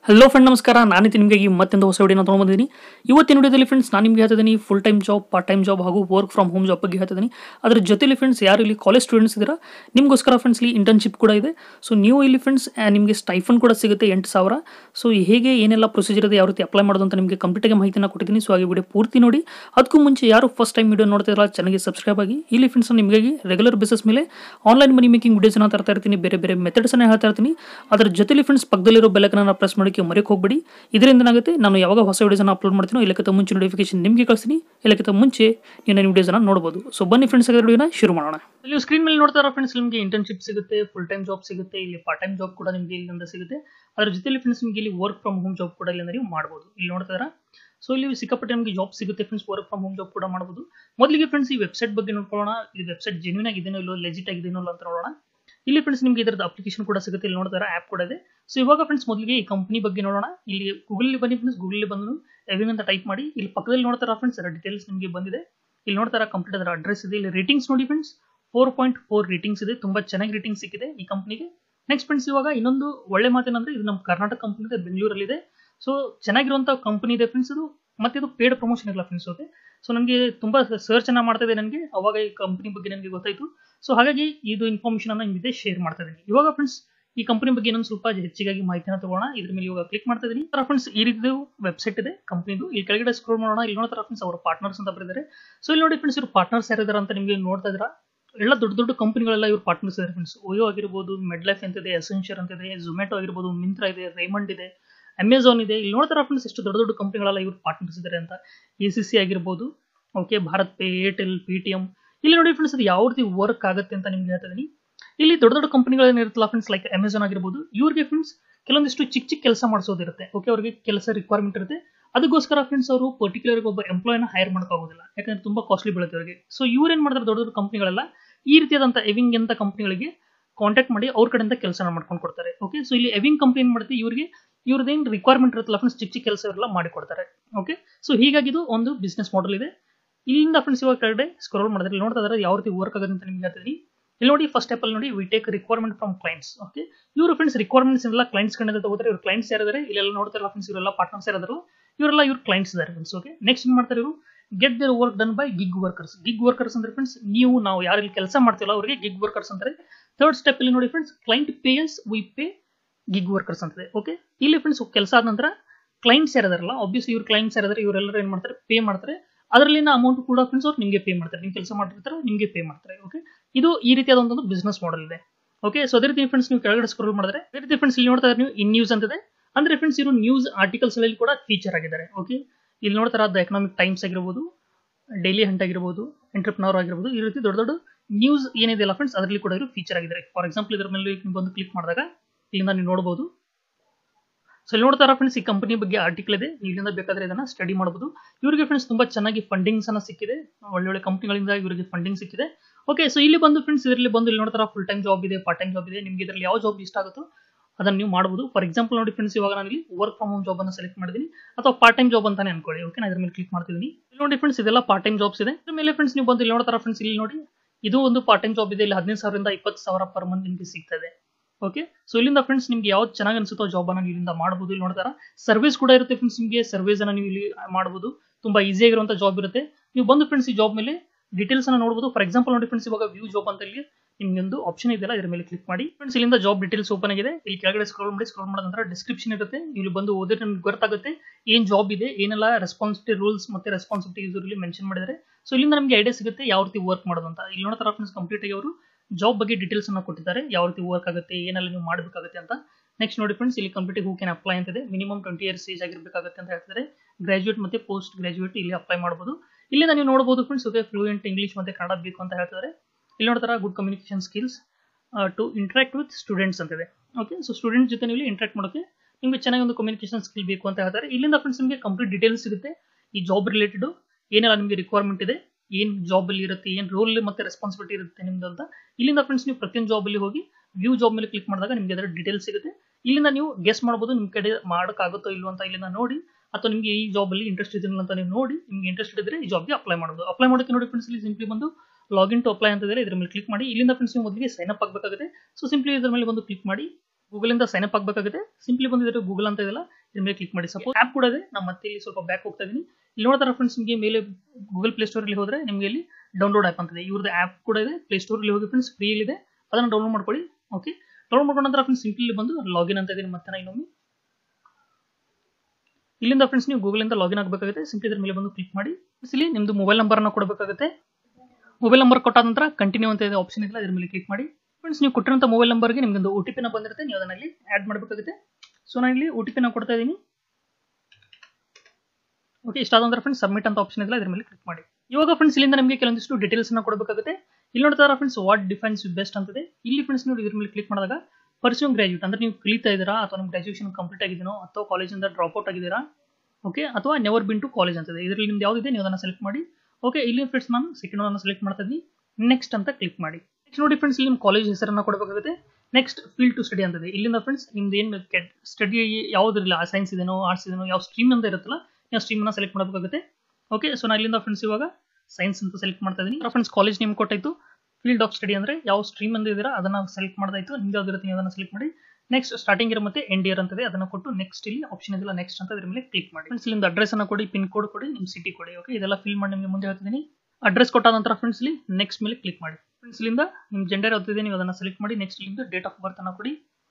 hello friend ನಮಸ್ಕಾರ ನಾನಿತಿ ನಿಮಗೆ ಮತ್ತೊಂದು ಹೊಸ ವಿಡಿಯೋನ ತೊಗೊಂಡಿದ್ದೀನಿ ಇವತ್ತಿನ ವಿಡಿಯೋದಲ್ಲಿ ಫ್ರೆಂಡ್ಸ್ ನಾನು ನಿಮಗೆ ಹೇಳ್ತಿದ್ದೀನಿ full time job part time job ಹಾಗೂ ವರ್ಕ್ ಫ್ರಮ್ ಹೋಮ್ ಜಾಬ್ ಬಗ್ಗೆ ಹೇಳ್ತಿದ್ದೀನಿ ಅದ್ರ ಜೊತೆಲಿ ಫ್ರೆಂಡ್ಸ್ ಯಾರು ಇಲ್ಲಿ ಕಾಲೇಜ್ ಸ್ಟೂಡೆಂಟ್ಸ್ ಇದ್ದೀರಾ ನಿಮಗೋಸ್ಕರ ಫ್ರೆಂಡ್ಸ್ ಇಲ್ಲಿ ಇಂಟರ್ನ್ಶಿಪ್ ಕೂಡ ಇದೆ ಸೊ ನೀವು ಇಲ್ಲಿ ಫ್ರೆಂಡ್ಸ್ ನಿಮಗೆ ಸ್ಟೈಫನ್ ಕೂಡ ಸಿಗುತ್ತೆ ಎಂಟು ಸಾವಿರ ಸೊ ಹೇಗೆ ಏನೆಲ್ಲ ಪ್ರೊಸೀಜರ್ ಇದೆ ಯಾವ ರೀತಿ ಅಪ್ಲೈ ಮಾಡೋದು ಅಂತ ನಿಮಗೆ ಕಂಪ್ಲೀಟಾಗಿ ಮಾಹಿತಿನ ಕೊಟ್ಟಿದ್ದೀನಿ ಸೊ ಹಾಗೆ ವಿಡಿಯೋ ಪೂರ್ತಿ ನೋಡಿ ಅದಕ್ಕೂ ಮುಂಚೆ ಯಾರು ಫಸ್ಟ್ ಟೈಮ್ ವಿಡಿಯೋ ನೋಡ್ತಿರಲ್ಲ ಚೆನ್ನಾಗಿ ಸಬ್ಸ್ಕ್ರೈಬ್ ಆಗಿ ಇಲ್ಲಿ ಫ್ರೆಂಡ್ಸ್ ನಿಮಗೆ ರೆಗ್ಯುಲರ್ ಬೇಸಿಸ್ ಮೇಲೆ ಆನ್ಲೈನ್ ಮನಿ ಮೇಕಿಂಗ್ ವಿಡಿಯೋಸ್ನ ತರ್ತಾ ಇರ್ತೀನಿ ಬೇರೆ ಬೇರೆ ಮೆಥಡ್ಸನ್ನ ಹೇಳ್ತಾ ಇರ್ತೀನಿ ಅದರ ಜೊತೆಲಿ ಫ್ರೆಂಡ್ಸ್ ಪಕ್ಕದಲ್ಲಿರೋ ಬೆಲ್ಲಕನ್ನ ಪ್ರೆಸ್ ಮಾಡೋಕ್ಕೆ ಮರೆಯಕ್ಕೆ ಹೋಗ್ಬೇಡಿ ಇದರಿಂದ ಏನಾಗುತ್ತೆ ನಾನು ಯಾವಾಗ ಹೊಸ ವಿಡಿಯೋಸ್ನ ಅಪ್ಲೋಡ್ ಮಾಡ್ತೀನೋ ಇಲ್ಲಕ್ಕಿಂತ ಮುಂಚೆ ನೋಟಿಫಿಕೇಶನ್ ನಿಮಗೆ ಕಳಿಸ್ತೀನಿ ಇಲ್ಲಕ್ಕಿಂತ ಮುಂಚೆ ನೀವು ನನ್ನ ವಿಡಿಯೋಸ್ನ ನೋಡ್ಬೋದು ಸೊ ಬನ್ನಿ ಫ್ರೆಂಡ್ಸ್ ಹಾಗಾದ್ರೆ ವಿಡಿಯೋನ ಶುರು ಮಾಡೋಣ ಇಲ್ಲಿ ಸ್ಕ್ರೀನ್ ಮೇಲೆ ನೋಡ್ತಾ ಇರೋ ಫ್ರೆಂಡ್ಸ್ ನಿಮಗೆ ಇಂಟರ್ನ್ಶಿಪ್ ಸಿಗುತ್ತೆ ಫುಲ್ ಟೈಮ್ ಜಾಬ್ ಸಿಗುತ್ತೆ ಇಲ್ಲಿ ಪಾರ್ಟ್ ಟೈಮ್ ಜಾಬ್ ಕೂಡ ನಿಮಗೆ ಇಲ್ಲಿಂದ ಸಿಗುತ್ತೆ ಅದರ ಜೊತೆಲಿ ಫ್ರೆಂಡ್ಸ್ ನಿಮಗೆ ಇಲ್ಲಿ ವರ್ಕ್ ಫ್ರಮ್ ಹೋಮ್ ಜಾಬ್ ಕೂಡ ಇಲ್ಲಿಂದ ನೀವು ಮಾಡ್ಬೋದು ಇಲ್ಲಿ ನೋಡ್ತಾ ಇದ್ದೀರಾ ಸೊ ಇಲ್ಲಿ ಸಿಕ್ಕಾಪಟ್ಟೆ ನಮಗೆ ಜಾಬ್ ಸಿಗುತ್ತೆ friends work from home job ಕೂಡ ಮಾಡ್ಬೋದು ಮೊದಲಿಗೆ ಫ್ರೆಂಡ್ಸ್ ಈ ವೆಬ್ಸೈಟ್ ಬಗ್ಗೆ ನೋಡ್ಕೊಳ್ಳೋಣ ಈ ವೆಬ್ಸೈಟ್ ಜೆನ್ಯೂನ್ ಆಗಿದೆಯೋ ಇಲ್ಲೋ ಲೆಜಿಟ್ ಆಗಿದೆಯೋ ಅಂತ ನೋಡೋಣ ಇಲ್ಲಿ ಫ್ರೆಂಡ್ಸ್ ನಿಮಗೆ ಇದರದ ಅಪ್ಲಿಕೇಶನ್ ಕೂಡ ಸಿಗುತ್ತೆ ಇಲ್ಲಿ ನೋಡ್ತಾರೆ ಆ್ಯಪ್ ಕೂಡ ಇದೆ ಸೊ ಇವಾಗ ಫ್ರೆಂಡ್ಸ್ ಮೊದಲಿಗೆ ಈ ಕಂಪನಿ ಬಗ್ಗೆ ನೋಡೋಣ ಇಲ್ಲಿ ಗೂಗಲ್ ಬನ್ನಿ ಫ್ರೆಂಡ್ಸ್ ಗೂಗಲ್ ಬಂದು ಎವಿಂಗ್ ಅಂತ ಟೈಪ್ ಮಾಡಿ ಇಲ್ಲಿ ಪಕ್ಕದಲ್ಲಿ ನೋಡ್ತಾರ ಫ್ರೆಂಡ್ಸ್ ಅದರ ಡೀಟೇಲ್ಸ್ ನಿಮಗೆ ಬಂದಿದೆ ಇಲ್ಲಿ ನೋಡ್ತಾರ ಕಂಪ್ಲೀಟ್ ಅದರ ಅಡ್ರೆಸ್ ಇದೆ ಇಲ್ಲಿ ರೇಟಿಂಗ್ಸ್ ನೋಡಿ friends four point four ratings ಇದೆ ತುಂಬಾ ಚೆನ್ನಾಗಿ ರೇಟಿಂಗ್ ಸಿಕ್ಕಿದೆ ಈ ಕಂಪನಿಗೆ ನೆಕ್ಸ್ಟ್ ಫ್ರೆಂಡ್ಸ್ ಇವಾಗ ಇನ್ನೊಂದು ಒಳ್ಳೆ ಮಾತೇನಂದ್ರೆ ಇದು ನಮ್ಮ ಕರ್ನಾಟಕ ಕಂಪನಿ ಇದೆ ಬೆಂಗಳೂರಲ್ಲಿದೆ ಸೊ ಚೆನ್ನಾಗಿರುವಂಥ ಕಂಪನಿ ಇದೆ ಫ್ರೆಂಡ್ಸ್ ಇದು ಮತ್ತೆ ಇದು ಪೇಡ್ ಪ್ರಮೋಷನ್ ಇಲ್ಲ ಫ್ರೆಂಡ್ಸ್ ಓಕೆ ಸೊ ನನಗೆ ತುಂಬಾ ಸರ್ಚ್ ಅನ್ನ ಮಾಡ್ತಾ ಇದೆ ನನಗೆ ಅವಾಗ ಈ ಕಂಪನಿ ಬಗ್ಗೆ ನನಗೆ ಗೊತ್ತಾಯ್ತು ಸೊ ಹಾಗಾಗಿ ಇದು ಇನ್ಫಾರ್ಮೇಷನ್ ಅನ್ನ ನಿಮಗೆ ಶೇರ್ ಮಾಡ್ತಾ ಇದ್ದೀನಿ ಇವಾಗ ಫ್ರೆಂಡ್ಸ್ ಈ ಕಂಪನಿ ಬಗ್ಗೆ ಇನ್ನೊಂದು ಸ್ವಲ್ಪ ಹೆಚ್ಚಿಗಾಗಿ ಮಾಹಿತಿನ ತಗೋಣ ಇದ್ರ ಮೇಲೆ ಇವಾಗ ಕ್ಲಿಕ್ ಮಾಡ್ತಾ ಇದೀನಿ ಫ್ರೆಂಡ್ಸ್ ಈ ರೀತಿ ವೆಬ್ಸೈಟ್ ಇದೆ ಕಂಪನಿದು ಈ ಕೆಳಗಡೆ ಸ್ಕ್ರೋಲ್ ಮಾಡೋಣ ಇಲ್ಲಿ ನೋಡ್ತಾರೆ ಫ್ರೆಂಡ್ಸ್ ಅವರ ಪಾರ್ಟ್ನರ್ಸ್ ಅಂತ ಬರೆದಿದ್ದಾರೆ ಸೊ ಇಲ್ಲಿ ನೋಡಿ ಫ್ರೆಂಡ್ಸ್ ಇವರು ಪಾರ್ಟ್ನರ್ಸ್ ಯಾರಿದ್ದಾರೆ ಅಂತ ನಿಮಗೆ ನೋಡ್ತಾ ಇದ್ದೀರಾ ಎಲ್ಲ ದೊಡ್ಡ ದೊಡ್ಡ ಕಂಪನಿಗಳೆಲ್ಲ ಇವ್ರು ಪಾರ್ಟ್ನರ್ಸ್ ಇದ್ದಾರೆ ಫ್ರೆಂಡ್ಸ್ ಓಯೋ ಆಗಿರ್ಬೋದು ಮೆಡ್ಲೈಫ್ ಅಂತ ಇದೆ ಎಸೆನ್ಷಿಯರ್ ಅಂತ ಇದೆ ಝೊಮ್ಯಾಟೊ ಆಗಿರ್ಬೋದು ಮಿಂತ್ರಾ ಇದೆ ರೇಮಂಡ್ ಇದೆ ಅಮೆಝಾನ್ ಇದೆ ಇಲ್ಲಿ ನೋಡ್ತಾರ ಫ್ರೆಂಡ್ಸ್ ಎಷ್ಟು ದೊಡ್ಡ ದೊಡ್ಡ ಕಂಪನಿಗಳೆಲ್ಲ ಇವ್ರು ಪಾರ್ಟ್ನರ್ಸ್ ಇದ್ದಾರೆ ಅಂತ ಎ ಸಿ ಸಿ ಆಗಿರ್ಬೋದು okay Bharat pay Airtel Paytm ಇಲ್ಲಿ ನೋಡಿ ಫ್ರೆಂಡ್ಸ್ ಅದು ಯಾವ ರೀತಿ ವರ್ಕ್ ಆಗುತ್ತೆ ಅಂತ ನಿಮ್ಗೆ ಹೇಳ್ತಾ ಇದೀನಿ ಇಲ್ಲಿ ದೊಡ್ಡ ದೊಡ್ಡ ಕಂಪನಿಗಳು ಇರುತ್ತಲ್ಲ ಫ್ರೆಂಡ್ಸ್ ಲೈಕ್ ಅಮೆಝಾನ್ ಆಗಿರ್ಬೋದು ಇವ್ರಿಗೆ ಫ್ರೆಂಡ್ಸ್ ಕೆಲವೊಂದಿಷ್ಟು ಚಿಕ್ಕ ಚಿಕ್ಕ ಕೆಲಸ ಮಾಡಿಸೋದಿರುತ್ತೆ ಓಕೆ ಅವ್ರಿಗೆ ಕೆಲಸ ರಿಕ್ವೈರ್ಮೆಂಟ್ ಇರುತ್ತೆ ಅದಕ್ಕೋಸ್ಕರ ಫ್ರೆಂಡ್ಸ್ ಅವರು ಪರ್ಟಿಕ್ಯುಲರ್ ಒಬ್ಬ ಎಂಪ್ಲಾಯ್ನ ಹೈರ್ ಮಾಡೋಕ್ಕಾಗೋದಿಲ್ಲ ಯಾಕಂದ್ರೆ ತುಂಬಾ ಕಾಸ್ಟ್ಲಿ ಬೀಳುತ್ತೆ ಅವರಿಗೆ ಸೊ ಇವ್ರು ಏನ್ ಮಾಡ್ತಾರೆ ದೊಡ್ಡ ದೊಡ್ಡ ಕಂಪನಿಗಳೆಲ್ಲ ಈ ರೀತಿಯಾದಂಥ ಎವಿಂಗ್ ಅಂತ ಕಂಪನಿಗಳಿಗೆ ಕಾಂಟ್ಯಾಕ್ಟ್ ಮಾಡಿ ಅವ್ರ ಕಡೆಯಿಂದ ಕೆಲಸ ಮಾಡ್ಕೊಂಡು ಕೊಡ್ತಾರೆ ಓಕೆ ಸೊ ಇಲ್ಲಿ ಎವಿಂಗ್ ಕಂಪನಿ ಏನ್ ಮಾಡುತ್ತೆ ಇವರಿಗೆ ಇವ್ರದ್ದೇನು ರಿಕ್ವೈರ್ಮೆಂಟ್ ಇರುತ್ತಲ್ಲ ಫ್ರೆಂಡ್ಸ್ ಚಿಕ್ಕ ಚಿಕ್ಕ ಕೆಲಸ ಇವರೆಲ್ಲ ಮಾಡಿಕೊಡ್ತಾರೆ ಓಕೆ ಸೊ ಹೀಗಾಗಿ ಇದು ಒಂದು ಬಿಸ್ನೆಸ್ ಮಾಡೆಲ್ ಇದೆ ಇಲ್ಲಿಂದ ಫ್ರೆಂಡ್ಸ್ ಇವಾಗ ಕೆಳಗಡೆ ಸ್ಕ್ರೋಲ್ ಮಾಡಿದ್ರೆ ಇಲ್ಲಿ ನೋಡ್ತಾ ಇದ್ದಾರೆ ಯಾವ ರೀತಿ ವರ್ಕ್ ಆಗುತ್ತೆ ಅಂತ ನಿಮ್ಗೆ ಹೇಳ್ತೀನಿ ಇಲ್ಲಿ ನೋಡಿ ಫಸ್ಟ್ ಸ್ಟೆಪ್ ಅಲ್ಲಿ ನೋಡಿ we take requirement from clients okay ಇವರು ಫ್ರೆಂಡ್ಸ್ ರಿಕ್ವೈರ್ಮೆಂಟ್ಸ್ ಎಲ್ಲ ಕ್ಲೈಂಟ್ಸ್ ಕಡೆಯಿಂದ ತಗೋತಾರೆ ಇವ್ರು ಕ್ಲೈಂಟ್ಸ್ ಯಾರಿದ್ದಾರೆ ಇಲ್ಲೆಲ್ಲ ನೋಡ್ತಾರಲ್ಲ ಫ್ರೆಂಡ್ಸ್ ಇವರೆಲ್ಲ ಪಾರ್ಟ್ನರ್ಸ್ ಯಾರಾದ್ರು ಇವರೆಲ್ಲ ಇವ್ರ ಕ್ಲೈಂಟ್ಸ್ ಇದ್ದಾರೆ ಫ್ರೆಂಡ್ಸ್ ಓಕೆ ನೆಕ್ಸ್ಟ್ ಏನ್ ಮಾಡ್ತಾರೆ ಇವರು get their work done by gig workers gig workers ಅಂದ್ರೆ ಫ್ರೆಂಡ್ಸ್ ನೀವು ನಾವು ಯಾರಲ್ಲಿ ಕೆಲಸ ಮಾಡ್ತೀವಲ್ಲ ಅವರಿಗೆ ಗಿಗ್ ವರ್ಕರ್ಸ್ ಅಂತಾರೆ ಥರ್ಡ್ ಸ್ಟೆಪ್ ಅಲ್ಲಿ ನೋಡಿ friends client pays we pay gig workers ಅಂತಿದೆ ಓಕೆ ಇಲ್ಲಿ ಫ್ರೆಂಡ್ಸ್ ಕೆಲಸ ಆದ ನಂತರ ಕ್ಲೈಂಟ್ಸ್ ಯಾರಿದಾರಲ್ಲ ಆಬ್ವಿಯಸ್ ಇವ್ರ ಕ್ಲೈಂಟ್ಸ್ ಯಾರಿದಾರೆ ಇವರೆಲ್ಲರೂ ಏನ್ ಮಾಡ್ತಾರೆ ಪೇ ಮಾಡ್ತಾರೆ ಅದರಲ್ಲಿನ ಅಮೌಂಟ್ ಕೂಡ ಫ್ರೆಂಡ್ಸ್ ಅವ್ರು ನಿಮಗೆ ಪೇ ಮಾಡ್ತಾರೆ ನೀವು ಕೆಲಸ ಮಾಡಿರ್ತಾರೆ ನಿಮಗೆ ಪೇ ಮಾಡ್ತಾರೆ ಓಕೆ ಇದು ಈ ರೀತಿಯಾದ ಒಂದು ಬಿಸ್ನೆಸ್ ಮಾಡೆಲ್ ಇದೆ ಓಕೆ ಸೊ ಅದೇ ರೀತಿ ಫ್ರೆಂಡ್ಸ್ ನೀವು ಕೆಳಗಡೆ ಸ್ಕ್ರೋಲ್ ಮಾಡಿದ್ರೆ ಅದೇ ರೀತಿ ಫ್ರೆಂಡ್ಸ್ ಇಲ್ಲಿ ನೋಡ್ತಾ ನೀವು ಇನ್ ನ್ಯೂಸ್ ಅಂತಿದೆ ಅಂದ್ರೆ ಫ್ರೆಂಡ್ಸ್ ಇವರು ನ್ಯೂಸ್ ಆರ್ಟಿಕಲ್ಸ್ ಅಲ್ಲಿ ಕೂಡ ಫೀಚರ್ ಆಗಿದ್ದಾರೆ ಓಕೆ ಇಲ್ಲಿ ನೋಡ್ತಾರ ದ ಎಕನಾಮಿಕ್ ಟೈಮ್ಸ್ ಆಗಿರ್ಬೋದು ಡೈಲಿ ಹಂಟ್ ಆಗಿರ್ಬೋದು ಎಂಟರ್ಪ್ನವರ್ ಆಗಿರ್ಬೋದು ಈ ರೀತಿ ದೊಡ್ಡ ದೊಡ್ಡ ನ್ಯೂಸ್ ಏನಿದೆ ಅಲ್ಲ ಫ್ರೆಂಡ್ಸ್ ಅದರಲ್ಲಿ ಕೂಡ ಇವರು ಫೀಚರ್ ಆಗಿದ್ದಾರೆ ಫಾರ್ ಎಕ್ಸಾಂಪಲ್ ಇದರ ಮೇಲೆ ನೀವು ಬಂದು ಕ್ಲಿಕ್ ಮಾಡಿದಾಗ ಇಲ್ಲಿಂದ ನೀವು ನೋಡಬಹುದು ಸೊ ಇಲ್ಲಿ ನೋಡ್ತಾರ ಫ್ರೆಂಡ್ಸ್ ಈ ಕಂಪನಿ ಬಗ್ಗೆ ಆರ್ಟಿಕಲ್ ಇದೆ ಇಲ್ಲಿಂದ ಬೇಕಾದ್ರೆ ಇದನ್ನ ಸ್ಟಡಿ ಮಾಡಬಹುದು ಇವರಿಗೆ ಫ್ರೆಂಡ್ಸ್ ತುಂಬಾ ಚೆನ್ನಾಗಿ ಫಂಡಿಂಗ್ಸ್ ಅನ್ನ ಸಿಕ್ಕಿದೆ ಒಳ್ಳೆ ಒಳ್ಳೆ ಕಂಪನಿಗಳಿಂದ ಇವರಿಗೆ ಫಂಡಿಂಗ್ ಸಿಕ್ಕಿದೆ ಓಕೆ ಸೊ ಇಲ್ಲಿ ಬಂದು ಫ್ರೆಂಡ್ಸ್ ಇದರಲ್ಲಿ ಬಂದು ಇಲ್ಲಿ ನೋಡ್ತಾರ ಫುಲ್ ಟೈಮ್ ಜಾಬ್ ಇದೆ ಪಾರ್ಟ್ ಟೈಮ್ ಜಾಬ್ ಇದೆ ನಿಮಗೆ ಇದರಲ್ಲಿ ಯಾವ ಜಾಬ್ ಇಷ್ಟ ಆಗುತ್ತೋ ಅದನ್ನ ನೀವು ಮಾಡಬಹುದು ಫಾರ್ ಎಕ್ಸಾಂಪಲ್ ನೋಡಿ ಫ್ರೆಂಡ್ಸ್ ಇವಾಗ ನಾನು ಇಲ್ಲಿ ವರ್ಕ್ ಫ್ರಮ್ ಹೋಮ್ ಜಾಬ್ ಅನ್ನು ಸೆಲೆಕ್ಟ್ ಮಾಡಿದ್ದೀನಿ ಅಥವಾ ಪಾರ್ಟ್ ಟೈಮ್ ಜಾಬ್ ಅಂತಾನೆ ಅನ್ಕೊಳ್ಳಿ ಓಕೆ ನಾನು ಇದ್ರ ಮೇಲೆ ಕ್ಲಿಕ್ ಮಾಡ್ತಿದ್ದೀನಿ ಇಲ್ಲಿ ನೋಡಿ ಫ್ರೆಂಡ್ಸ್ ಇದೆಲ್ಲ ಪಾರ್ಟ್ ಟೈಮ್ ಜಾಬ್ಸ್ ಇದೆ ಇದ್ರ ಮೇಲೆ ಫ್ರೆಂಡ್ಸ್ ನೀವು ಬಂದು ಇಲ್ಲಿ ನೋಡ್ತಾರ ಫ್ರೆಂಡ್ಸ್ ಇಲ್ಲಿ ನೋಡಿ ಇದು ಒಂದು ಪಾರ್ಟ್ ಟೈಮ್ ಜಾಬ್ ಇದೆ ಇಲ್ಲಿ ಹದಿನೈದು ಸಾವಿರದಿಂದ ಇಪ್ಪತ್ತು ಸಾವಿರ ಪರ್ ಮಂತ್ ನಿಮಗೆ ಸಿಗ್ತದೆ ಓಕೆ ಸೊ ಇಲ್ಲಿಂದ ಫ್ರೆಂಡ್ಸ್ ನಿಮ್ಗೆ ಯಾವ್ದು ಚೆನ್ನಾಗಿ ಅನ್ಸುತ್ತೋ ಜಾಬ್ ಅನ್ನ ಇಲ್ಲಿಂದ ಮಾಡಬಹುದು ಇಲ್ಲಿ ನೋಡ್ತಾರ ಸರ್ವಿಸ್ ಕೂಡ ಇರುತ್ತೆ ಫ್ರೆಂಡ್ಸ್ ನಿಮಗೆ ಸರ್ವಿಸ್ ಅನ್ನ ನೀವು ಇಲ್ಲಿ ಮಾಡಬಹುದು ತುಂಬಾ ಈಸಿ ಆಗಿರುವಂತ ಜಾಬ್ ಇರುತ್ತೆ ನೀವು ಬಂದು ಫ್ರೆಂಡ್ಸ್ ಈ ಜಾಬ್ ಮೇಲೆ ಡೀಟೇಲ್ಸ್ ಅನ್ನ ನೋಡಬಹುದು ಫಾರ್ ಎಕ್ಸಾಂಪಲ್ ನೋಡಿ ಫ್ರೆಂಡ್ಸ್ ಇವಾಗ ವ್ಯೂ ಜಾಬ್ ಅಂತ ಇಲ್ಲಿ ನಿಮ್ಗೆ ಒಂದು ಆಪ್ಷನ್ ಇದೆಯಲ್ಲ ಇದ್ರ ಮೇಲೆ ಕ್ಲಿಕ್ ಮಾಡಿ ಫ್ರೆಂಡ್ಸ್ ಇಲ್ಲಿಂದ ಜಾಬ್ ಡೀಟೇಲ್ಸ್ ಓಪನ್ ಆಗಿದೆ ಇಲ್ಲಿ ಕೆಳಗಡೆ ಸ್ಕ್ರೋಲ್ ಮಾಡಿ ಸ್ಕ್ರೋಲ್ ಮಾಡಿದ ನಂತರ ಡಿಸ್ಕ್ರಿಪ್ಷನ್ ಇರುತ್ತೆ ಇಲ್ಲಿ ಬಂದು ಓದಿದ್ರೆ ನಿಮ್ಗೆ ಗೊತ್ತಾಗುತ್ತೆ ಏನ್ ಜಾಬ್ ಇದೆ ಏನೆಲ್ಲ ರೆಸ್ಪಾನ್ಸಿಬಿಲಿಟಿ ರೂಲ್ಸ್ ಮತ್ತೆ ರೆಸ್ಪಾನ್ಸಿಬಿಲಿಟಿ ಇದರಲ್ಲಿ ಮೆನ್ಷನ್ ಮಾಡಿದ್ದಾರೆ ಸೊ ಇಲ್ಲಿಂದ ನಮಗೆ ಐಡಿಯಾ ಸಿಗುತ್ತೆ ಯಾವ ರೀತಿ ವರ್ಕ್ ಮಾಡೋದು ಅಂತ ಇಲ್ಲಿ ನೋಡ್ತಾರ ಫ್ರೆಂಡ್ಸ್ ಕಂಪ್ಲೀಟ್ ಆಗಿ ಅವರು ಜಾಬ್ ಬಗ್ಗೆ ಡೀಟೇಲ್ಸ್ ಅನ್ನ ಕೊಟ್ಟಿದ್ದಾರೆ ಯಾವ ರೀತಿ ವರ್ಕ್ ಆಗುತ್ತೆ ಏನೆಲ್ಲ ನೀವು ಮಾಡಬೇಕಾಗುತ್ತೆ ಅಂತ ನೆಕ್ಸ್ಟ್ ನೋಡಿ ಫ್ರೆಂಡ್ಸ್ ಇಲ್ಲಿ ಕಂಪ್ಲೀಟ್ ಹೂ ಕ್ಯಾನ್ ಅಪ್ಲೈ ಅಂತಿದೆ ಮಿನಿಮಮ್ ಟ್ವೆಂಟಿ ಇಯರ್ಸ್ ಏಜ್ ಆಗಿರಬೇಕಾಗುತ್ತೆ ಅಂತ ಹೇಳ್ತಾರೆ ಗ್ರಾಜುಯೇಟ್ ಮತ್ತೆ ಪೋಸ್ಟ್ ಗ್ರಾಜುಯೇಟ್ ಇಲ್ಲಿ ಅಪ್ಲೈ ಮಾಡಬಹುದು ಇಲ್ಲಿಂದ ನೀವು ನೋಡಬಹುದು ಫ್ರೆಂಡ್ಸ್ ಓಕೆ ಫ್ಲೂಯೆಂಟ್ ಇಂಗ್ಲಿಷ್ ಮತ್ತೆ ಕನ್ನಡ ಬೇಕು ಅಂತ ಹೇಳ್ತಾರೆ ಇಲ್ಲಿ ನೋಡ್ತಾರ good communication skills to interact with students ಅಂತಿದೆ ಓಕೆ ಸೊ ಸ್ಟೂಡೆಂಟ್ಸ್ ಜೊತೆ ನೀವು ಇಂಟ್ರಾಕ್ಟ್ ಮಾಡೋಕೆ ನಿಮಗೆ ಚೆನ್ನಾಗಿ ಒಂದು ಕಮ್ಯುನಿಕೇಶನ್ ಸ್ಕಿಲ್ ಬೇಕು ಅಂತ ಹೇಳ್ತಾರೆ ಇಲ್ಲಿಂದ ಫ್ರೆಂಡ್ಸ್ ನಿಮಗೆ ಕಂಪ್ಲೀಟ್ ಡೀಟೇಲ್ಸ್ ಸಿಗುತ್ತೆ ಈ ಜಾಬ್ ರಿಲೇಟೆಡ್ ಏನೆಲ್ಲ ನಿಮಗೆ ರಿಕ್ವೈರ್ಮೆಂಟ್ ಇದೆ ಏನ್ ಜಾಬ್ ಅಲ್ಲಿ ಇರುತ್ತೆ ಏನ್ ರೋಲ್ ಮತ್ತೆ ರೆಸ್ಪಾನ್ಸಿಬಿಲಿಟಿ ಇರುತ್ತೆ ನಿಮ್ದು ಅಂತ ಇಲ್ಲಿಂದ ಫ್ರೆಂಡ್ಸ್ ನೀವು ಪ್ರತಿಯೊಂದು ಜಾಬ್ ಅಲ್ಲಿ ಹೋಗಿ ವ್ಯೂ ಜಾಬ್ ಮೇಲೆ ಕ್ಲಿಕ್ ಮಾಡಿದಾಗ ನಿಮಗೆ ಅದರ ಡೀಟೇಲ್ಸ್ ಸಿಗುತ್ತೆ ಇಲ್ಲಿಂದ ನೀವು ಗೆಸ್ ಮಾಡಬಹುದು ನಿಮ್ ಕಡೆ ಮಾಡೋಕ್ಕಾಗುತ್ತೋ ಇಲ್ವೋ ಅಂತ ಇಲ್ಲಿಂದ ನೋಡಿ ಅಥವಾ ನಿಮಗೆ ಈ ಜಾಬ್ ಅಲ್ಲಿ ಇಂಟ್ರೆಸ್ಟ್ ಇದೆ ಅಂತ ನೀವು ನೋಡಿ ನಿಮ್ಗೆ ಇಂಟ್ರೆಸ್ಟ್ ಇದ್ರೆ ಈ ಜಾಬ್ಗೆ ಅಪ್ಲೈ ಮಾಡೋದು ಅಪ್ಲೈ ಮಾಡೋಕೆ ನೋಡಿ ಫ್ರೆಂಡ್ಸ್ ಇಲ್ಲಿ ಸಿಂಪ್ಲಿ ಬಂದು ಲಾಗಿನ್ ಟು ಅಪ್ಲೈ ಅಂತ ಇದೆ ಇದ್ರ ಮೇಲೆ ಕ್ಲಿಕ್ ಮಾಡಿ ಇಲ್ಲಿಂದ ಫ್ರೆಂಡ್ಸ್ ನೀವು ಮೊದಲಿಗೆ ಸೈನ್ ಅಪ್ ಆಗಬೇಕಾಗುತ್ತೆ ಸೊ ಸಿಂಪ್ಲಿ ಇದ್ರ ಮೇಲೆ ಬಂದು ಕ್ಲಿಕ್ ಮಾಡಿ ಗೂಗಲ್ ಇಂದ ಸೈನ್ ಅಪ್ ಆಗಬೇಕಾಗುತ್ತೆ ಸಿಂಪ್ಲಿ ಬಂದಿದ್ರೆ ಗೂಗಲ್ ಅಂತ ಇದೆಲ್ಲ ಇದ್ರ ಮೇಲೆ ಕ್ಲಿಕ್ ಮಾಡಿ ಸಪೋಸ್ ಆ್ಯಪ್ ಕೂಡ ಇದೆ ನಾನು ಮತ್ತೆ ಇಲ್ಲಿ ಸ್ವಲ್ಪ ಬ್ಯಾಕ್ ಹೋಗ್ತಾ ಇದ್ದೀನಿ ಇಲ್ಲಿ ನೋಡ್ತಾರೆ ಫ್ರೆಂಡ್ಸ್ ನಿಮಗೆ ಮೇಲೆ ಗೂಗಲ್ ಪ್ಲೇ ಸ್ಟೋರಲ್ಲಿ ಹೋದರೆ ನಿಮಗೆ ಇಲ್ಲಿ ಡೌನ್ಲೋಡ್ ಆ್ಯಪ್ ಅಂತಿದೆ ಇವ್ರದ್ದು ಆ್ಯಪ್ ಕೂಡ ಇದೆ ಪ್ಲೇ ಸ್ಟೋರಲ್ಲಿ ಹೋಗಿ ಫ್ರೆಂಡ್ಸ್ ಫ್ರೀ ಇದೆ ಅದನ್ನು ಡೌನ್ಲೋಡ್ ಮಾಡ್ಕೊಳ್ಳಿ ಓಕೆ ಡೌನ್ಲೋಡ್ ಮಾಡ್ಕೊಂಡ ನಂತರ ಫ್ರೆಂಡ್ಸ್ ಸಿಂಪಲ್ ಬಂದು ಲಾಗಿನ್ ಅಂತ ಇದೀನಿ ಮತ್ತೆ ನಾನು ಇನ್ನೊಮ್ಮೆ ಇಲ್ಲಿಂದ ಫ್ರೆಂಡ್ಸ್ ನೀವು ಗೂಗಲಿಂದ ಲಾಗಿನ್ ಆಗಬೇಕಾಗುತ್ತೆ ಸಿಂಪಲ್ ಇದ್ರ ಮೇಲೆ ಬಂದು ಕ್ಲಿಕ್ ಮಾಡಿ ಇಲ್ಲಿ ನಿಮ್ಮದು ಮೊಬೈಲ್ ನಂಬರ್ನ ಕೊಡಬೇಕಾಗುತ್ತೆ ಮೊಬೈಲ್ ನಂಬರ್ ಕೊಟ್ಟಾದ ನಂತರ ಕಂಟಿನ್ಯೂ ಅಂತ ಇದೆ ಆಪ್ಷನ್ ಇಲ್ಲ ಅದ್ರ ಮೇಲೆ ಕ್ಲಿಕ್ ಮಾಡಿ ಫ್ರೆಂಡ್ಸ್ ನೀವು ಕೊಟ್ಟಿರೋಂಥ ಮೊಬೈಲ್ ನಂಬರ್ಗೆ ನಿಮ್ಗೊಂದು ಒ ಟಿ ಪಿನ ಬಂದಿರುತ್ತೆ ನೀವು ಅದನ್ನ ಇಲ್ಲಿ ಆ್ಯಡ್ ಮಾಡಬೇಕಾಗುತ್ತೆ ಸೊ ನಾನು ಇಲ್ಲಿ ಒ ಟಿ ಪಿನ ಕೊಡ್ತಾ ಇದ್ದೀನಿ ಓಕೆ ಇಷ್ಟ ಆದಂದ್ರೆ ಫ್ರೆಂಡ್ಸ್ ಸಬ್ಮಿಟ್ ಅಂತ ಆಪ್ಷನ್ ಇಲ್ಲ ಅದ್ರ ಮೇಲೆ ಕ್ಲಿಕ್ ಮಾಡಿ ಇವಾಗ ಫ್ರೆಂಡ್ಸ್ ಇಲ್ಲಿಂದ ನಿಮಗೆ ಕೆಲವೊಂದಿಷ್ಟು ಡೀಟೇಲ್ಸ್ ಅನ್ನ ಕೊಡಬೇಕಾಗುತ್ತೆ ಇಲ್ಲಿ ನೋಡ್ತಾರ ಫ್ರೆಂಡ್ಸ್ ವಾಟ್ ಡಿಫೈನ್ಸ್ ಬೆಸ್ಟ್ ಅಂತಿದೆ ಇಲ್ಲಿ ಫ್ರೆಂಡ್ಸ್ ನೀವು ಇದ್ರ ಮೇಲೆ ಕ್ಲಿಕ್ ಮಾಡಿದಾಗ ಪರ್ಸ್ಯೂಮ್ ಗ್ರಾಜುಯೇಟ್ ಅಂದ್ರೆ ನೀವು ಕಲಿತಾ ಇದ್ದೀರಾ ಅಥವಾ ನಿಮ್ಮ ಗ್ರಾಜುಯೇಷನ್ ಕಂಪ್ಲೀಟ್ ಆಗಿದ್ದೀನೋ ಅಥವಾ ಕಾಲೇಜಿಂದ ಡ್ರಾಪ್ ಔಟ್ ಆಗಿದ್ದೀರಾ ಓಕೆ ಅಥವಾ ನೆವರ್ ಬಿನ್ ಟು ಕಾಲೇಜ್ ಅಂತಿದೆ ಇದರಲ್ಲಿ ನಿಮ್ದು ಯಾವುದಿದೆ ನೀವು ಅದನ್ನು ಸೆಲೆಕ್ಟ್ ಮಾಡಿ ಓಕೆ ಇಲ್ಲಿ ಫ್ರೆಂಡ್ಸ್ ನಾನು ಸೆಕೆಂಡ್ ಒನ್ ಸೆಲೆಕ್ಟ್ ಮಾಡ್ತಾ ಇದ್ದೀನಿ ನೆಕ್ಸ್ಟ್ ಅಂತ ಕ್ಲಿಕ್ ಮಾಡಿ ನೆಕ್ಸ್ಟ್ ನೋಡಿ ಫ್ರೆಂಡ್ಸ್ ಇಲ್ಲಿ ನಿಮ್ಮ ಕಾಲೇಜ್ ಹೆಸರನ್ನ ಕೊಡಬೇಕಾಗುತ್ತೆ ನೆಕ್ಸ್ಟ್ ಫೀಲ್ಡ್ ಟು ಸ್ಟಡಿ ಅಂತಿದೆ ಇಲ್ಲಿಂದ ಫ್ರೆಂಡ್ಸ್ ನಿಮ್ದು ಏನು ಸ್ಟಡಿ ಯಾವುದಿರಲಿಲ್ಲ ಸೈನ್ಸ್ ಇದೆನೋ ಆರ್ಟ್ಸ್ ಇದೆನೋ ಯಾವ ಸ್ಟ್ರೀಮ್ ಅಂತ ಇರುತ್ತಲ್ಲ ನೀವು ಸ್ಟ್ರೀಮನ್ನ ಸೆಲೆಕ್ಟ್ ಮಾಡಬೇಕಾಗುತ್ತೆ ಓಕೆ ಸೊ ನಾನು ಇಲ್ಲಿಂದ ಫ್ರೆಂಡ್ಸ್ ಇವಾಗ ಸೈನ್ಸ್ ಅಂತ ಸೆಲೆಕ್ಟ್ ಮಾಡ್ತಾ ಇದ್ದೀನಿ ಫ್ರೆಂಡ್ಸ್ ಕಾಲೇಜ್ ನೇಮ್ ಕೊಟ್ಟಾಯ್ತು ಫೀಲ್ಡ್ ಆಫ್ ಸ್ಟಡಿ ಅಂದರೆ ಯಾವ ಸ್ಟ್ರೀಮ್ ಅಂತ ಇದ್ದೀರಾ ಅದನ್ನು ಸೆಲೆಕ್ಟ್ ಮಾಡ್ದಾಯ್ತು ನಿಮ್ದು ಯಾವ್ದು ಇರುತ್ತೆ ನೀವು ಅದನ್ನು ಸೆಲೆಕ್ಟ್ ಮಾಡಿ ನೆಕ್ಸ್ಟ್ ಸ್ಟಾರ್ಟಿಂಗ್ ಇರೋ ಮತ್ತೆ ಎಂಡ್ ಇಯರ್ ಅಂತಿದೆ ಅದನ್ನು ಕೊಟ್ಟು ನೆಕ್ಸ್ಟ್ ಇಲ್ಲಿ ಆಪ್ಷನ್ ಇದೆಲ್ಲ ನೆಕ್ಸ್ಟ್ ಅಂತ ಇದ್ರ ಮೇಲೆ ಕ್ಲಿಕ್ ಮಾಡಿ ಫ್ರೆಂಡ್ಸ್ ಇಲ್ಲಿಂದ ಅಡ್ರೆಸ್ ಅನ್ನ ಕೊಡಿ ಪಿನ್ ಕೋಡ್ ಕೊಡಿ ನಿಮ್ಮ ಸಿಟಿ ಕೊಡಿ ಓಕೆ ಇದೆಲ್ಲ ಫಿಲ್ ಮಾಡಿ ನಿಮಗೆ ಮುಂದೆ ಹೇಳ್ತಿದ್ದೀನಿ ಅಡ್ರೆಸ್ ಕೊಟ್ಟಾದ ನಂತರ ಫ್ರೆಂಡ್ಸ್ ಇಲ್ಲಿ ನೆಕ್ಸ್ಟ್ ಮೇಲೆ ಕ್ಲಿಕ್ ಮಾಡಿ ಫ್ರೆಂಡ್ಸ್ ಇಲ್ಲಿಂದ ನಿಮ್ಮ ಜೆಂಡರ್ ಯಾವ್ದಿದೆ ನೀವು ಅದನ್ನು ಸೆಲೆಕ್ಟ್ ಮಾಡಿ ನೆಕ್ಸ್ಟ್ ಇಲ್ಲಿಂದ ಡೇಟ್ ಆಫ್ ಬರ್ತ್ ಅನ್ನ ಕೊಡಿ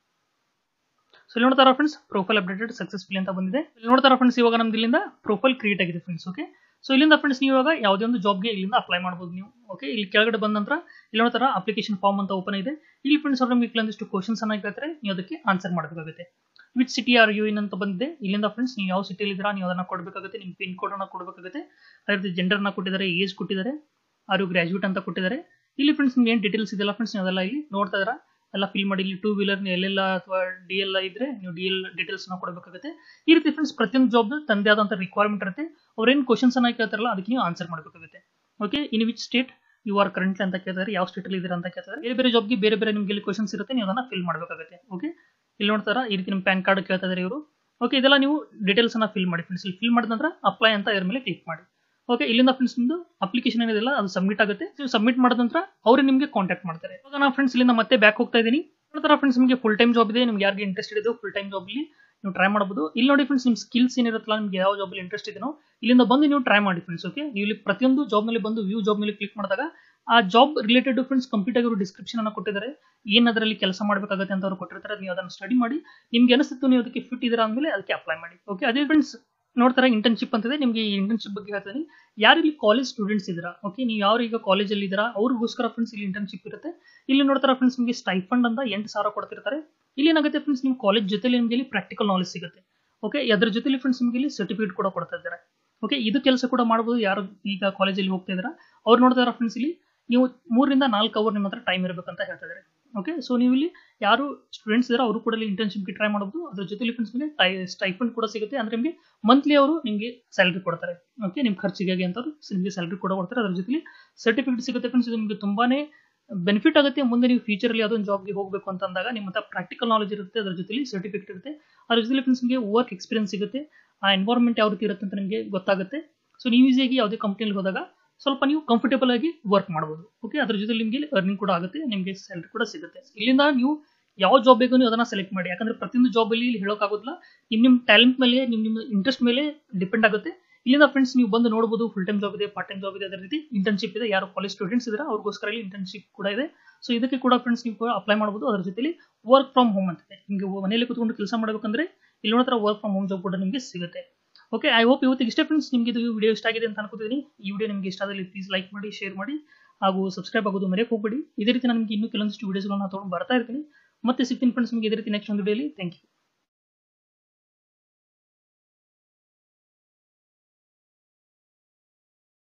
ಸೊ ಇಲ್ಲಿ ನೋಡ್ತಾರ ಫ್ರೆಂಡ್ಸ್ ಪ್ರೊಫೈಲ್ ಅಪ್ಡೇಟೆಡ್ ಸಕ್ಸಸ್ಫುಲ್ ಅಂತ ಬಂದಿದೆ ಇಲ್ಲಿ ನೋಡ್ತಾರ ಫ್ರೆಂಡ್ಸ್ ಇವಾಗ ನಮ್ದು ಇಲ್ಲಿಂದ ಪ್ರೊಫೈಲ್ ಕ್ರಿಯೇಟ್ ಆಗಿದೆ ಫ್ರೆಂಡ್ಸ್ ಓಕೆ ಸೊ ಇಲ್ಲಿಂದ ಫ್ರೆಂಡ್ಸ್ ನೀವು ಇವಾಗ ಯಾವುದೇ ಒಂದು ಜಾಬ್ಗೆ ಇಲ್ಲಿಂದ ಅಪ್ಲೈ ಮಾಡ್ಬೋದು ನೀವು ಓಕೆ ಇಲ್ಲಿ ಕೆಳಗಡೆ ಬಂದ ನಂತರ ಇಲ್ಲಿ ನೋಡ್ತಾರ ಅಪ್ಲಿಕೇಶನ್ ಫಾರ್ಮ್ ಅಂತ ಓಪನ್ ಇದೆ ಇಲ್ಲಿ ಫ್ರೆಂಡ್ಸ್ ಅವ್ರು ನಿಮಗೆ ಕೆಲವೊಂದಿಷ್ಟು ಕ್ವಶನ್ಸ್ ಅನ್ನ ಕೇಳ್ತಾರೆ ನೀವು ಅದಕ್ಕೆ ಆನ್ಸರ್ ಮಾಡಬೇಕಾಗುತ್ತೆ which city are you in ಅಂತ ಬಂದಿದೆ ಇಲ್ಲಿಂದ ಫ್ರೆಂಡ್ಸ್ ನೀವು ಯಾವ ಸಿಟಿಲಿ ಇದ್ದೀರಾ ನೀವು ಅದನ್ನ ಕೊಡಬೇಕಾಗುತ್ತೆ ನಿಮ್ಮ ಪಿನ್ ಕೋಡ್ ಅನ್ನ ಕೊಡಬೇಕಾಗುತ್ತೆ ಅದೇ ರೀತಿ ಜೆಂಡರ್ನ ಕೊಟ್ಟಿದ್ದಾರೆ ಏಜ್ ಕೊಟ್ಟಿದ್ದಾರೆ ಆರು ಗ್ರಾಜುಯೇಟ್ ಅಂತ ಕೊಟ್ಟಿದ್ದಾರೆ ಇಲ್ಲಿ ಫ್ರೆಂಡ್ಸ್ ನಿಮ್ಗೆ ಏನು ಡೀಟೇಲ್ಸ್ ಇದೆಲ್ಲ ಫ್ರೆಂಡ್ಸ್ ನೀವು ಅದೆಲ್ಲ ಇಲ್ಲಿ ನೋಡ್ತಾ ಇದ್ದೀರಾ ಎಲ್ಲ ಫಿಲ್ ಮಾಡಿ ಇಲ್ಲಿ ಟೂ ವೀಲರ್ ಎಲ್ಲೆಲ್ಲ ಅಥವಾ ಡಿ ಎಲ್ ಇದ್ರೆ ನೀವು ಡಿ ಎಲ್ ಡೀಟೇಲ್ಸ್ ನ ಕೊಡಬೇಕಾಗುತ್ತೆ ಈ ರೀತಿ ಫ್ರೆಂಡ್ಸ್ ಪ್ರತಿಯೊಂದು ಜಾಬ್ ತಂದೆ ಆದಂತ ರಿಕ್ವೈರ್ಮೆಂಟ್ ಇರುತ್ತೆ ಅವ್ರೇನು ಕ್ವಶನ್ಸ್ ಅನ್ನ ಕೇಳ್ತಾರಲ್ಲ ಅದಕ್ಕೆ ನೀವು ಆನ್ಸರ್ ಮಾಡಬೇಕಾಗುತ್ತೆ okay in which state you are currently ಅಂತ ಕೇಳ್ತಾರೆ ಯಾವ ಸ್ಟೇಟ್ ಅಲ್ಲಿ ಇದ್ದೀರಾ ಅಂತ ಕೇಳ್ತಾರೆ ಬೇರೆ ಬೇರೆ ಜಾಬ್ಗೆ ಬೇರೆ ಬೇರೆ ನಿಮಗೆ ಇಲ್ಲಿ ಕ್ವಶನ್ಸ್ ಇರುತ್ತೆ ನೀವು ಅದನ್ನ ಫಿಲ್ ಮಾಡಬೇಕಾಗುತ್ತೆ ಓಕೆ ಇಲ್ಲಿ ನೋಡ್ತಾರ ಈ ರೀತಿ ನಿಮ್ಮ ಪ್ಯಾನ್ ಕಾರ್ಡ್ ಕೇಳ್ತಾ ಇದ್ದಾರೆ ಇವರು ಓಕೆ ಇದೆಲ್ಲ ನೀವು ಡೀಟೇಲ್ಸ್ ಅನ್ನ ಫಿಲ್ ಮಾಡಿ ಫ್ರೆಂಡ್ಸ್ ಇಲ್ಲಿ ಫಿಲ್ ಮಾಡಿದ ನಂತರ ಅಪ್ಲೈ ಅಂತ ಇದ್ರ ಮೇಲೆ ಕ್ಲಿಕ್ ಮಾಡಿ ಓಕೆ ಇಲ್ಲಿಂದ ಫ್ರೆಂಡ್ಸ್ ನಿಮ್ದು ಅಪ್ಲಿಕೇಶನ್ ಏನಿದೆಲ್ಲ ಅದು ಸಬ್ಮಿಟ್ ಆಗುತ್ತೆ ನೀವು ಸಬ್ಮಿಟ್ ಮಾಡಿದ ನಂತರ ಅವ್ರು ನಿಮಗೆ ಕಾಂಟ್ಯಾಕ್ಟ್ ಮಾಡ್ತಾರೆ ಇವಾಗ ನಾನು ಫ್ರೆಂಡ್ಸ್ ಇಲ್ಲಿಂದ ಮತ್ತೆ ಬ್ಯಾಕ್ ಹೋಗ್ತಾ ಇದ್ದೀನಿ ನೋಡ್ತಾರ ಫ್ರೆಂಡ್ಸ್ ನಿಮಗೆ ಫುಲ್ ಟೈಮ್ ಜಾಬ್ ಇದೆ ನಿಮ್ಗೆ ಯಾರಿಗೆ ಇಂಟ್ರೆಸ್ಟೆಡ್ ಇದೆ ಫುಲ್ ಟೈಮ್ ಜಾಬ್ ಇಲ್ಲಿ ನೀವು ಟ್ರೈ ಮಾಡಬಹುದು ಇಲ್ಲಿ ನೋಡಿ ಫ್ರೆಂಡ್ಸ್ ನಿಮ್ಮ ಸ್ಕಿಲ್ಸ್ ಏನಿರುತ್ತಲ್ಲ ನಿಮ್ಗೆ ಯಾವ ಜಾಬ್ ಇಂಟ್ರೆಸ್ಟ್ ಇದೆನೋ ಇಲ್ಲಿಂದ ಬಂದು ನೀವು ಟ್ರೈ ಮಾಡಿ ಫ್ರೆಂಡ್ಸ್ ಓಕೆ ನೀವು ಇಲ್ಲಿ ಪ್ರತಿಯೊಂದು ಜಾಬ್ ಮೇಲೆ ಬಂದು ವ್ಯೂ ಜಾಬ್ ಮೇಲೆ ಕ್ಲಿಕ್ ಮಾಡಿದಾಗ ಆ ಜಾಬ್ ರಿಲೇಟೆಡ್ ಫ್ರೆಂಡ್ಸ್ ಕಂಪ್ಲೀಟ್ ಆಗಿರೋ ಡಿಸ್ಕ್ರಿಪ್ಷನ್ ಅನ್ನು ಕೊಟ್ಟಿದ್ದಾರೆ ಏನ್ ಅದರಲ್ಲಿ ಕೆಲಸ ಮಾಡಬೇಕಾಗುತ್ತೆ ಅಂತ ಅವ್ರು ಕೊಟ್ಟಿರ್ತಾರೆ ನೀವು ಅದನ್ನು ಸ್ಟಡಿ ಮಾಡಿ ನಿಮ್ಗೆ ಅನಿಸುತ್ತೆ ನೀವು ಅದಕ್ಕೆ ಫಿಟ್ ಇದೀರಾ ಅಂದ್ಮೇಲೆ ಅದಕ್ಕೆ ಅಪ್ಲೈ ಮಾಡಿ ಓಕೆ ಅದೇ ಫ್ರೆಂಡ್ಸ್ ನೋಡ್ತಾರೆ ಇಂಟರ್ನ್ಶಿಪ್ ಅಂತಿದೆ ನಿಮಗೆ ಈ ಇಂಟರ್ನ್ಶಿಪ್ ಬಗ್ಗೆ ಹೇಳ್ತೀನಿ ಯಾರು ಇಲ್ಲಿ ಕಾಲೇಜ್ ಸ್ಟೂಡೆಂಟ್ಸ್ ಇದ್ದೀರಾ ಓಕೆ ನೀವು ಯಾರು ಈಗ ಕಾಲೇಜಲ್ಲಿ ಇದ್ದೀರಾ ಅವ್ರಿಗೋಸ್ಕರ ಫ್ರೆಂಡ್ಸ್ ಇಲ್ಲಿ ಇಂಟರ್ನ್ಶಿಪ್ ಇರುತ್ತೆ ಇಲ್ಲಿ ನೋಡ್ತಾರೆ ಫ್ರೆಂಡ್ಸ್ ನಿಮಗೆ ಸ್ಟೈಫಂಡ್ ಅಂತ ಎಂಟು ಸಾವಿರ ಕೊಡ್ತಿರ್ತಾರೆ ಇಲ್ಲಿ ಏನಾಗುತ್ತೆ ಫ್ರೆಂಡ್ಸ್ ನಿಮ್ಮ ಕಾಲೇಜ್ ಜೊತೆಲಿ ನಿಮಗೆ ಇಲ್ಲಿ ಪ್ರಾಕ್ಟಿಕಲ್ ನಾಲೆಜ್ ಸಿಗುತ್ತೆ ಓಕೆ ಅದ್ರ ಜೊತೆಲಿ ಫ್ರೆಂಡ್ಸ್ ನಿಮಗೆ ಇಲ್ಲಿ ಸರ್ಟಿಫಿಕೇಟ್ ಕೂಡ ಕೊಡ್ತಾ ಇದ್ದಾರೆ ಓಕೆ ಇದು ಕೆಲಸ ಕೂಡ ಮಾಡ್ಬೋದು ಯಾರು ಈಗ ಕಾಲೇಜಲ್ಲಿ ಹೋಗ್ತಾ ಇದ್ದೀರಾ ಅವ್ರು ನೋಡ್ತಾ ಫ್ರೆಂಡ್ಸ್ ಇಲ್ಲಿ ನೀವು ಮೂರರಿಂದ ನಾಲ್ಕು ಅವರ್ ನಿಮ್ಮ ಹತ್ರ ಟೈಮ್ ಇರಬೇಕಂತ ಹೇಳ್ತಾ ಇದ್ದಾರೆ ಓಕೆ ಸೊ ನೀವು ಇಲ್ಲಿ ಯಾರು ಸ್ಟೂಡೆಂಟ್ಸ್ ಇದ್ದಾರೆ ಅವರು ಕೂಡ ಇಲ್ಲಿ ಇಂಟರ್ನ್ಶಿಪ್ಗೆ ಟ್ರೈ ಮಾಡಬಹುದು ಅದ್ರ ಜೊತೆಲಿ ಫ್ರೆಂಡ್ಸ್ ನಿಮಗೆ ಟೈ ಸ್ಟೈಫಂಡ್ ಕೂಡ ಸಿಗುತ್ತೆ ಅಂದ್ರೆ ನಿಮಗೆ ಮಂತ್ಲಿ ಅವರು ನಿಮಗೆ ಸ್ಯಾಲ್ರಿ ಕೊಡ್ತಾರೆ ಓಕೆ ನಿಮ್ಮ ಖರ್ಚಿಗಾಗಿ ಅಂತ ನಿಮಗೆ ಸ್ಯಾಲ್ರಿ ಕೂಡ ಕೊಡ್ತಾರೆ ಅದ್ರ ಜೊತೆಲಿ ಸರ್ಟಿಫಿಕೇಟ್ ಸಿಗುತ್ತೆ ಫ್ರೆಂಡ್ಸ್ ಇದು ನಿಮಗೆ ತುಂಬಾನೇ ಬೆನಿಫಿಟ್ ಆಗುತ್ತೆ ಮುಂದೆ ನೀವು ಫ್ಯೂಚರಲ್ಲಿ ಯಾವುದೊಂದು ಜಾಬ್ಗೆ ಹೋಗಬೇಕು ಅಂತ ಅಂದಾಗ ನಿಮ್ಮ ಹತ್ರ ಪ್ರಾಕ್ಟಿಕಲ್ ನಾಲೆಜ್ ಇರುತ್ತೆ ಅದ್ರ ಜೊತೆಲಿ ಸರ್ಟಿಫಿಕೇಟ್ ಇರುತ್ತೆ ಅದ್ರ ಜೊತೆಲಿ ಫ್ರೆಂಡ್ಸ್ ನಿಮಗೆ ವರ್ಕ್ ಎಕ್ಸ್ಪೀರಿಯನ್ಸ್ ಸಿಗುತ್ತೆ ಆ ಎನ್ವೈರ್ಮೆಂಟ್ ಯಾವ ರೀತಿ ಇರುತ್ತೆ ಅಂತ ನಿಮಗೆ ಗೊತ್ತಾಗುತ್ತೆ ಸೊ ನೀವು ಈಸಿಯಾಗಿ ಯಾವುದೇ ಕಂಪ್ನಿಯಲ್ಲಿ ಹೋದಾಗ ಸ್ವಲ್ಪ ನೀವು ಕಂಫರ್ಟೇಬಲ್ ಆಗಿ ವರ್ಕ್ ಮಾಡ್ಬೋದು ಓಕೆ ಅದ್ರ ಜೊತೆ ನಿಮಗೆ ಅರ್ನಿಂಗ್ ಕೂಡ ಆಗುತ್ತೆ ನಿಮಗೆ ಸ್ಯಾಲ್ರಿ ಕೂಡ ಸಿಗುತ್ತೆ ಇಲ್ಲಿಂದ ನೀವು ಯಾವ ಜಾಬ್ ಬೇಕು ನೀವು ಅದನ್ನ ಸೆಲೆಕ್ಟ್ ಮಾಡಿ ಯಾಕಂದ್ರೆ ಪ್ರತಿಯೊಂದು ಜಾಬ್ ಅಲ್ಲಿ ಇಲ್ಲಿ ಹೇಳೋಕ್ಕಾಗೋದಿಲ್ಲ ನಿಮ್ ನಿಮ್ಮ ಟ್ಯಾಲೆಂಟ್ ಮೇಲೆ ನಿಮ್ ನಿಮ್ಮ ಇಂಟ್ರೆಸ್ಟ್ ಮೇಲೆ ಡಿಪೆಂಡ್ ಆಗುತ್ತೆ ಇಲ್ಲಿಂದ ಫ್ರೆಂಡ್ಸ್ ನೀವು ಬಂದು ನೋಡಬಹುದು ಫುಲ್ ಟೈಮ್ ಜಾಬ್ ಇದೆ ಪಾರ್ಟ್ ಟೈಮ್ ಜಾಬ್ ಇದೆ ಅದೇ ರೀತಿ ಇಂಟರ್ನ್ಶಿಪ್ ಇದೆ ಯಾರು ಕಾಲೇಜ್ ಸ್ಟೂಡೆಂಟ್ಸ್ ಇದ್ದಾರೆ ಅವ್ರಿಗೋಸ್ಕರ ಇಲ್ಲಿ ಇಂಟರ್ನ್ಶಿಪ್ ಕೂಡ ಇದೆ ಸೊ ಇದಕ್ಕೆ ಕೂಡ ಫ್ರೆಂಡ್ಸ್ ನೀವು ಅಪ್ಲೈ ಮಾಡಬಹುದು ಅದ್ರ ಜೊತೆಲಿ ವರ್ಕ್ ಫ್ರಮ್ ಹೋಮ್ ಅಂತಿದೆ ನಿಮಗೆ ಮನೆಯಲ್ಲಿ ಕೂತ್ಕೊಂಡು ಕೆಲಸ ಮಾಡಬೇಕಂದ್ರೆ ಇಲ್ಲಿ ನೋಡ್ತಾರೆ ವರ್ಕ್ ಫ್ರಮ್ ಹೋಮ್ ಜಾಬ್ ಕೂಡ ನಿಮಗೆ ಸಿಗುತ್ತೆ ಓಕೆ ಐ ಹೋಪ್ ಇವತ್ತಿಗೆ ಇಷ್ಟೇ ಫ್ರೆಂಡ್ಸ್ ನಿಮಗೆ ಇದು ವಿಡಿಯೋ ಇಷ್ಟ ಆಗಿದೆ ಅಂತ ಅನ್ಕೋತೀನಿ ಈ ವಿಡಿಯೋ ನಿಮಗೆ ಇಷ್ಟ ಆದಲ್ಲಿ ಪ್ಲೀಸ್ ಲೈಕ್ ಮಾಡಿ ಶೇರ್ ಮಾಡಿ ಹಾಗೂ ಸಬ್ಸ್ಕ್ರೈಬ್ ಆಗೋದು ಮರೆಯಕ್ಕೆ ಹೋಗಬೇಡಿ ಇದೇ ರೀತಿ ನಾನು ನಿಮಗೆ ಇನ್ನೂ ಕೆಲವೊಂದಿಷ್ಟು ವಿಡಿಯೋಸ್ಗಳನ್ನ ತೊಗೊಂಡು ಬರ್ತಾ ಇರ್ತೀನಿ ಮತ್ತೆ ಸಿಗ್ತೀನಿ ಫ್ರೆಂಡ್ಸ್ ನಿಮಗೆ ಇದೇ ರೀತಿ ನೆಕ್ಸ್ಟ್ ಒಂದು ವಿಡಿಯೋಲಿ ಥ್ಯಾಂಕ್ ಯು